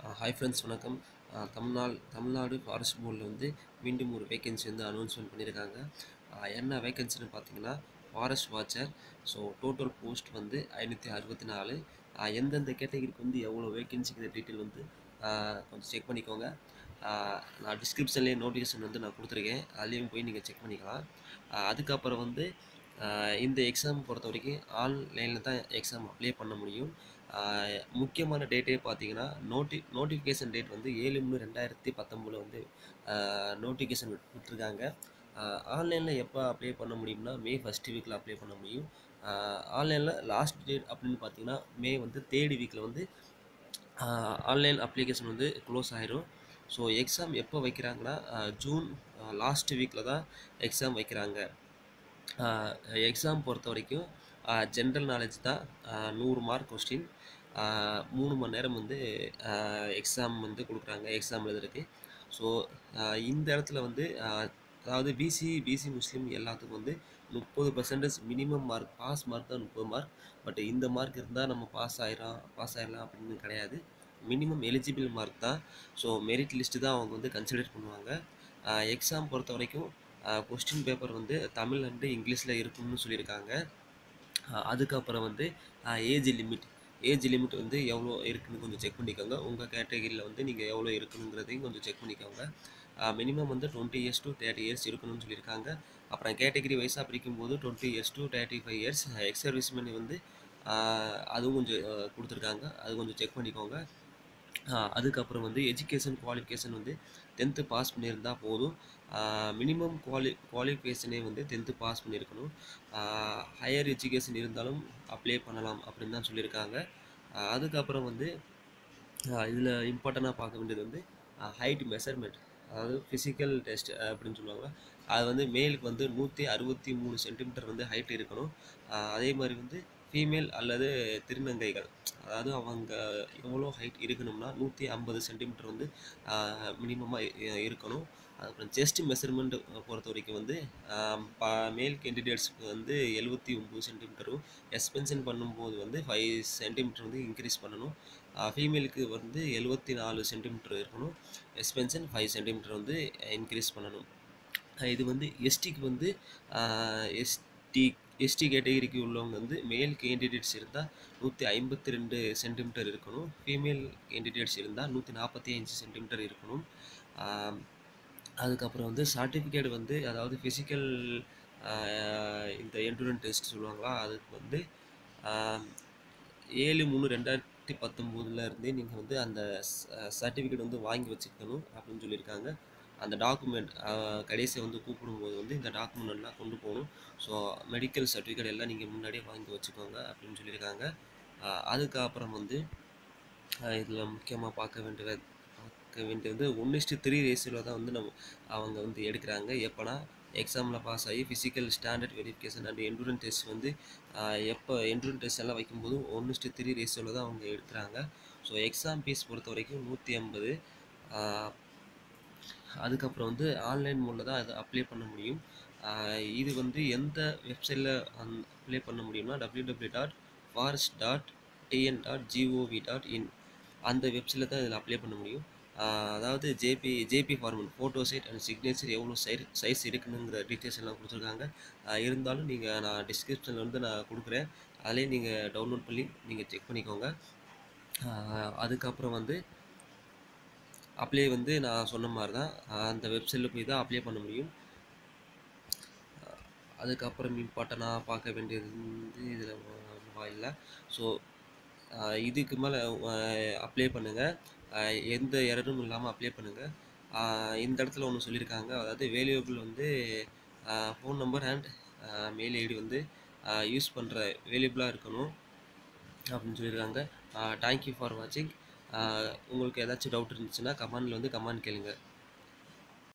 hi friends வணக்கம் அஹ் தமிழ்நாள் Tamil Nadu forest போர்டில் வந்து மீண்டும் ஒரு வேகன்சி வந்து அனௌன்ஸ்மெண்ட் பண்ணியிருக்காங்க அஹ் என்ன வேகன்சின்னு பார்த்தீங்கன்னா forest watcher so total post வந்து ஐநூற்றி அறுபத்தி நாலு அஹ் எந்தெந்த கேட்டகரிக்கு வந்து எவ்வளோ வேகன்சிங்கிற டீட்டெயில் வந்து அஹ் கொஞ்சம் செக் பண்ணிக்கோங்க அஹ் நான் டிஸ்கிரிப்ஷன்லேயே நோட்டிஃபிகேஷன் வந்து நான் கொடுத்துருக்கேன் அதுலேயும் போய் நீங்கள் செக் பண்ணிக்கலாம் அஹ் அதுக்கப்புறம் வந்து அஹ் இந்த எக்ஸாம் பொறுத்த வரைக்கும் ஆன்லைனில் தான் எக்ஸாம் அப்ளை பண்ண முடியும் ஆஹ் முக்கியமான டேட்டே பார்த்தீங்கன்னா நோட்டி நோட்டிஃபிகேஷன் டேட் வந்து ஏழு மூணு ரெண்டாயிரத்தி பத்தொம்போதில் வந்து நோட்டிஃபிகேஷன் விட்டுருக்காங்க ஆன்லைனில் எப்போ அப்ளை பண்ண முடியும்னா மே ஃபஸ்ட் வீக்கில் அப்ளை பண்ண முடியும் ஆன்லைனில் லாஸ்ட் டேட் அப்படின்னு பார்த்தீங்கன்னா மே வந்து தேர்ட் வீக்கில் வந்து ஆன்லைன் அப்ளிகேஷன் வந்து க்ளோஸ் ஆயிரும் ஸோ எக்ஸாம் எப்போ வைக்கிறாங்கன்னா ஆஹ் ஜூன் லாஸ்ட் வீக்கில் தான் எக்ஸாம் வைக்கிறாங்க எக்ஸாம் பொறுத்த வரைக்கும் ஜென்ரல் நாலேஜ் தான் ஆஹ் நூறு மார்க் கொஸ்டின் மூணு மணி நேரம் வந்து எக்ஸாம் வந்து கொடுக்குறாங்க எக்ஸாம் எழுதுறதுக்கு ஸோ இந்த இடத்துல வந்து ஆஹ் அதாவது பிசி பிசி முஸ்லீம் எல்லாத்துக்கும் வந்து முப்பது percentage minimum mark pass mark தான் முப்பது மார்க் பட் இந்த மார்க் இருந்தால் நம்ம பாஸ் ஆயிரும் பாஸ் ஆயிடலாம் அப்படின்னு கிடையாது மினிமம் எலிஜிபிள் மார்க் தான் ஸோ மெரிட் லிஸ்ட்டு தான் அவங்க வந்து கன்சிடர் பண்ணுவாங்க எக்ஸாம் பொறுத்த வரைக்கும் கொஸ்டின் பேப்பர் வந்து தமிழ் அண்டு இங்கிலீஷில் இருக்கும்னு சொல்லியிருக்காங்க அஹ் அதுக்கப்புறம் வந்து ஏஜ் லிமிட் ஏஜ் லிமிட் வந்து எவ்வளோ இருக்குன்னு கொஞ்சம் செக் பண்ணிக்கோங்க உங்கள் கேட்டகரியில் வந்து நீங்கள் எவ்வளோ இருக்கணுங்கிறதையும் கொஞ்சம் செக் பண்ணிக்கோங்க மினிமம் வந்து twenty years to thirty years இருக்கணும்னு சொல்லியிருக்காங்க அப்புறம் கேட்டகரி வைஸாக பிரிக்கும்போது twenty years to thirty five years ex serviceman வந்து அஹ் அதுவும் கொஞ்சம் அஹ் கொடுத்துருக்காங்க அது கொஞ்சம் செக் பண்ணிக்கோங்க ஆஹ் அதுக்கப்புறம் வந்து எஜுகேஷன் குவாலிஃபிகேஷன் வந்து டென்த்து பாஸ் பண்ணியிருந்தால் போதும் மினிமம் குவாலி குவாலிஃபிகேஷனே வந்து டென்த்து பாஸ் பண்ணியிருக்கணும் ஹையர் எஜுகேஷன் இருந்தாலும் அப்ளை பண்ணலாம் அப்படின்னு தான் சொல்லியிருக்காங்க ஆஹ் அதுக்கப்புறம் வந்து இதில் இம்பார்ட்டண்ட்டாக பார்க்க வேண்டியது வந்து ஹைட் மெஷர்மெண்ட் அதாவது ஃபிசிக்கல் டெஸ்ட் அப்படின்னு சொல்லுவாங்க அது வந்து மேலுக்கு வந்து நூற்றி அறுபத்தி மூணு சென்டிமீட்டர் வந்து ஹைட் இருக்கணும் ஆஹ் அதே மாதிரி வந்து ஃபீமேல் அல்லது திருநங்கைகள் அதாவது அவங்க எவ்வளோ ஹைட் இருக்கணும்னா நூற்றி ஐம்பது சென்டிமீட்டர் வந்து மினிமமாக இருக்கணும் அப்புறம் செஸ்ட் மெஷர்மெண்ட் பொறுத்த வரைக்கும் வந்து மேல் கேண்டிடேட்ஸ்க்கு வந்து எழுபத்தி ஒம்பது சென்டிமீட்டரும் எக்ஸ்பென்ஷன் பண்ணும்போது வந்து ஃபைவ் சென்டிமீட்டர் வந்து இன்க்ரீஸ் பண்ணணும் ஃபீமேலுக்கு வந்து எழுபத்தி நாலு சென்டிமீட்டர் இருக்கணும் எக்ஸ்பென்ஷன் ஃபைவ் சென்டிமீட்டர் வந்து இன்க்ரீஸ் பண்ணணும் இது வந்து எஸ்டிக்கு வந்து எஸ்டி எஸ்டி கேட்டகரிக்கு உள்ளவங்க வந்து மேல் கேண்டிடேட்ஸ் இருந்தால் நூற்றி ஐம்பத்தி ரெண்டு சென்டிமீட்டர் இருக்கணும் ஃபீமேல் கேண்டிடேட்ஸ் இருந்தால் நூற்றி நாற்பத்தி அஞ்சு சென்டிமீட்டர் இருக்கணும் அதுக்கப்புறம் வந்து சர்டிஃபிகேட் வந்து அதாவது ஃபிசிக்கல் இந்த என்டூரன் டெஸ்ட் சொல்லுவாங்களா அதுக்கு வந்து ஏழு மூணு ரெண்டாயிரத்தி பத்தொம்போதுல இருந்தே நீங்கள் வந்து அந்த சர்டிஃபிகேட் வந்து வாங்கி வச்சுக்கணும் அப்படின்னு சொல்லியிருக்காங்க அந்த டாக்குமெண்ட் கடைசியை வந்து கூப்பிடும்போது வந்து இந்த டாக்குமெண்ட் எல்லாம் கொண்டு போகணும் ஸோ மெடிக்கல் சர்டிஃபிகேட் எல்லாம் நீங்கள் முன்னாடியே வாங்கி வச்சுக்கோங்க அப்படின்னு சொல்லியிருக்காங்க அதுக்கப்புறம் வந்து இதில் முக்கியமாக பார்க்க வேண்டிய பார்க்க வேண்டியது ஒன்று இஸ்ட்டு த்ரீ ரேஷியோவில் தான் வந்து நம்ம அவங்க வந்து எடுக்கிறாங்க எப்போனா எக்ஸாமில் பாஸ் ஆகி physical standard verification and endurance test வந்து எப்போ என்டூரன் டெஸ்ட் எல்லாம் வைக்கும்போது ஒன்று இஸ்ட்டு த்ரீ ரேஷியோவில் தான் அவங்க எடுக்கிறாங்க ஸோ எக்ஸாம் ஃபீஸ் பொறுத்த வரைக்கும் நூற்றி ஐம்பது அதுக்கப்புறம் வந்து ஆன்லைன் மூலில் தான் அதை அப்ளை பண்ண முடியும் இது வந்து எந்த வெப்சைட்டில் அந் அப்ளை பண்ண முடியும்னா W W dot forest dot TN dot GOV dot in அந்த வெப்சைட்டில் தான் இதில் அப்ளை பண்ண முடியும் அதாவது JP JP format photo size and signature எவ்வளோ சைஸ் சைஸ் இருக்குனுங்கிற டீட்டெயில்ஸ் எல்லாம் கொடுத்துருக்காங்க இருந்தாலும் நீங்கள் நான் டிஸ்கிரிப்ஷனில் வந்து நான் கொடுக்குறேன் அதிலே நீங்கள் டவுன்லோட் பண்ணி நீங்கள் செக் பண்ணிக்கோங்க அதுக்கப்புறம் வந்து அப்ளை வந்து நான் சொன்ன மாதிரி தான் அந்த வெப்சைட்டில் போய் தான் அப்ளை பண்ண முடியும் அதுக்கப்புறம் இம்பார்ட்டனாக பார்க்க வேண்டியது வந்து இதில் இல்லை ஸோ இதுக்கு மேலே அப்ளை பண்ணுங்கள் எந்த எரரும் இல்லாமல் அப்ளை பண்ணுங்கள் இந்த இடத்துல ஒன்று சொல்லியிருக்காங்க அதாவது வேல்யூபிள் வந்து phone number and mail ID வந்து யூஸ் பண்ணுற வேல்யூபிளாக இருக்கணும் அப்படின்னு சொல்லியிருக்காங்க தேங்க்யூ ஃபார் வாட்சிங் உங்களுக்கு ஏதாச்சும் டவுட் இருந்துச்சுன்னா கமெண்டில் வந்து கமெண்ட் கேளுங்க